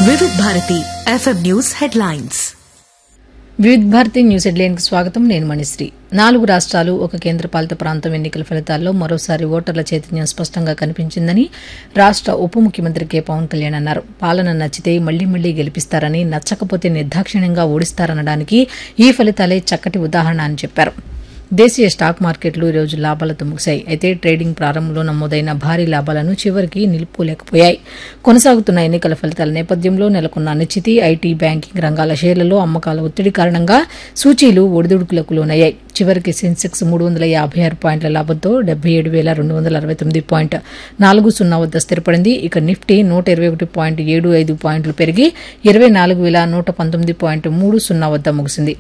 వివిధ Bharati FM news headlines Vividh Bharati news హెడ్లైన్కి స్వాగతం నేను మణిశ్రీ నాలుగు రాష్ట్రాలు ఒక కేంద్రపాలిత ప్రాంతం ఎన్నికల ఫలితాల్లో మరోసారి ఓటర్ల చైతన్యం స్పష్టంగా కనిపించిందని రాష్ట్ర ఉప ముఖ్యమంత్రి కె పవన్ కళ్యాణ్ అన్నారు పాలన నచ్చితే మళ్లీ మళ్లీ గెలిపిస్తారని నచ్చకపోతే నిర్దాక్షిణ్యంగా ఓడిస్తారనడానికి ఈ ఫలితాలే చక్కటి ఉదాహరణ అని చెప్పారు దేశీయ స్టాక్ మార్కెట్లు ఈ రోజు లాభాలతో ముగిశాయి అయితే ట్రేడింగ్ ప్రారంభంలో నమోదైన భారీ లాభాలను చివరికి నిలుపుకోలేకపోయాయి కొనసాగుతున్న ఎన్నికల ఫలితాల నేపథ్యంలో నెలకొన్న అనిశ్చితి ఐటీ బ్యాంకింగ్ రంగాల షేర్లలో అమ్మకాల ఒత్తిడి కారణంగా సూచీలు ఒడిదుడుకులకు లోనయ్యాయి చివరికి సెన్సెక్స్ మూడు వందల యాభై ఆరు పాయింట్ల లాభంతో డెబ్బై ఏడు వేల రెండు వందల అరవై తొమ్మిది పాయింట్ నాలుగు సున్నా వద్ద స్థిరపడింది ఇక నిఫ్టీ నూట ఇరవై ఒకటి పాయింట్ ఏడు ఐదు పాయింట్లు పెరిగి ఇరవై నాలుగు వేల నూట పంతొమ్మిది పాయింట్ మూడు సున్నా వద్ద ముగిసింది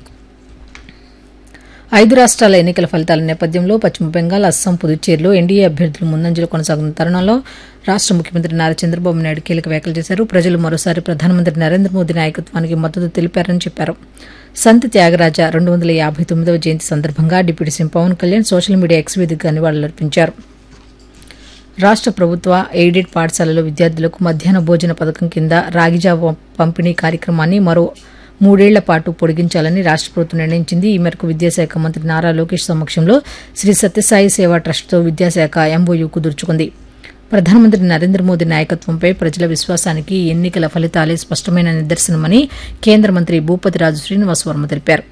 ఐదు రాష్ట్రాల ఎన్నికల ఫలితాల నేపథ్యంలో పశ్చిమ బెంగాల్ అస్సాం పుదుచ్చేరిలో ఎన్డీఏ అభ్యర్థులు ముందంజలో కొనసాగుతున్న తరుణంలో రాష్ట ముఖ్యమంత్రి నారా చంద్రబాబు నాయుడు కీలక వ్యాఖ్యలు చేశారు ప్రజలు మరోసారి ప్రధానమంత్రి నరేంద్ర మోదీ నాయకత్వానికి మద్దతు తెలిపారని చెప్పారు సంత త్యాగరాజ రెండు వందల యాభై తొమ్మిదవ జయంతి సందర్భంగా deputy CM Pawan Kalyan social media X వేదికగా నివాళులర్పించారు రాష్ట ప్రభుత్వ ఎయిడెడ్ పాఠశాలలో విద్యార్థులకు మధ్యాహ్న భోజన పథకం కింద రాగిజావ పంపిణీ కార్యక్రమాన్ని మరో మూడేళ్ల పాటు పొడిగించాలని రాష్ట ప్రభుత్వం నిర్ణయించింది ఈ మేరకు విద్యాశాఖ మంత్రి నారా లోకేష్ సమక్షంలో శ్రీ సత్యసాయి సేవా ట్రస్ట్తో విద్యాశాఖ ఎంఓయూ కుదుర్చుకుంది ప్రధానమంత్రి నరేంద్ర మోదీ నాయకత్వంపై ప్రజల విశ్వాసానికి ఎన్నికల ఫలితాలే స్పష్టమైన నిదర్శనమని కేంద్ర మంత్రి భూపతిరాజు శ్రీనివాస్ వర్మ తెలిపారు